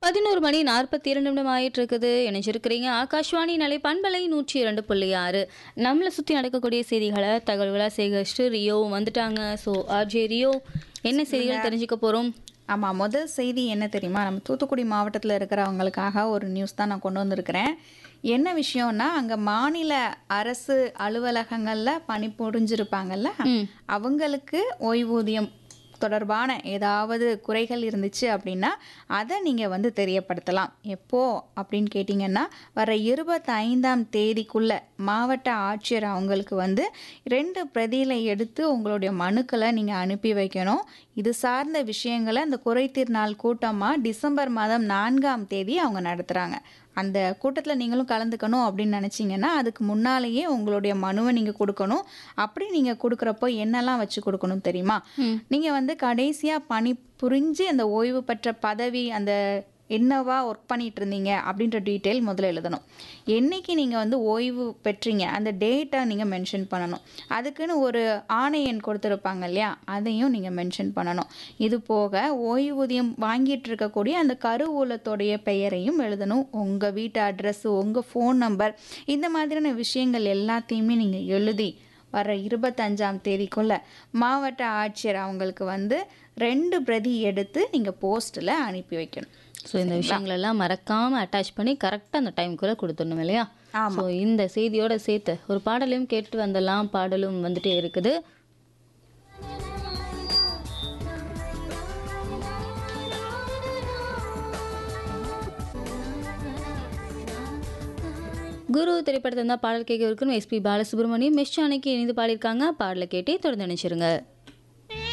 பதினோரு மணி நாற்பத்தி இரண்டு நிமிடம் ஆயிட்டு இருக்குது இணைஞ்சிருக்கிறீங்க ஆகாஷ்வாணி நிலை பண்பலை நூற்றி இரண்டு புள்ளி ஆறு நம்மளை சுற்றி நடக்கக்கூடிய செய்திகளை தகவல்களாக சேகரிச்சுட்டு ரியோ வந்துட்டாங்க ஸோ ஆர்ஜே ரியோ என்ன செய்திகள் தெரிஞ்சுக்க போகிறோம் ஆமாம் முதல் செய்தி என்ன தெரியுமா நம்ம தூத்துக்குடி மாவட்டத்தில் இருக்கிறவங்களுக்காக ஒரு நியூஸ் தான் நான் கொண்டு வந்திருக்கிறேன் என்ன விஷயம்னா அங்கே மாநில அரசு அலுவலகங்களில் பணிபுரிஞ்சிருப்பாங்கல்ல அவங்களுக்கு ஓய்வூதியம் தொடர்பான ஏதாவது குறைகள் இருந்துச்சு அப்படின்னா அதை நீங்கள் வந்து தெரியப்படுத்தலாம் எப்போ அப்படின்னு கேட்டிங்கன்னா வர இருபத்தைந்தாம் தேதிக்குள்ளே மாவட்ட ஆட்சியர் அவங்களுக்கு வந்து ரெண்டு பிரதியில் எடுத்து உங்களுடைய மனுக்களை நீங்கள் அனுப்பி வைக்கணும் இது சார்ந்த விஷயங்களை அந்த குறைதீர் நாள் கூட்டமாக டிசம்பர் மாதம் நான்காம் தேதி அவங்க நடத்துகிறாங்க அந்த கூட்டத்தில் நீங்களும் கலந்துக்கணும் அப்படின்னு நினச்சிங்கன்னா அதுக்கு முன்னாலேயே உங்களுடைய மனுவை நீங்கள் கொடுக்கணும் அப்படி நீங்கள் கொடுக்குறப்போ என்னெல்லாம் வச்சு கொடுக்கணும் தெரியுமா நீங்கள் வந்து கடைசியாக பணி புரிஞ்சு அந்த ஓய்வு பெற்ற பதவி அந்த என்னவா ஒர்க் பண்ணிட்டு இருந்தீங்க அப்படின்ற டீட்டெயில் முதல்ல எழுதணும் என்னைக்கு நீங்கள் வந்து ஓய்வு பெற்றீங்க அந்த டேட்டை நீங்கள் மென்ஷன் பண்ணணும் அதுக்குன்னு ஒரு ஆணை எண் கொடுத்துருப்பாங்க இல்லையா அதையும் நீங்கள் மென்ஷன் பண்ணணும் இது போக ஓய்வூதியம் வாங்கிட்டு இருக்கக்கூடிய அந்த கருவூலத்தோடைய பெயரையும் எழுதணும் உங்கள் வீட்டு அட்ரஸ் உங்கள் ஃபோன் நம்பர் இந்த மாதிரியான விஷயங்கள் எல்லாத்தையுமே நீங்கள் எழுதி வர இருபத்தஞ்சாம் தேதிக்குள்ள மாவட்ட ஆட்சியர் அவங்களுக்கு வந்து ரெண்டு பிரதி எடுத்து நீங்கள் போஸ்ட்டில் அனுப்பி வைக்கணும் ஸோ இந்த விஷயங்கள் எல்லாம் மறக்காமல் அட்டாச் பண்ணி கரெக்டாக அந்த டைமுக்குள்ளே கொடுத்துடணும் இல்லையா ஆமா. ஸோ இந்த செய்தியோட சேர்த்து ஒரு பாடலையும் கேட்டு வந்தெல்லாம் பாடலும் வந்துட்டே இருக்குது குரு திரைப்படத்தை தான் பாடல் கேட்க இருக்குன்னு எஸ்பி பாலசுப்ரமணியம் மிஸ் அன்னைக்கு இணைந்து பாடியிருக்காங்க பாடலை கேட்டே தொடர்ந்து நினைச்சிருங்க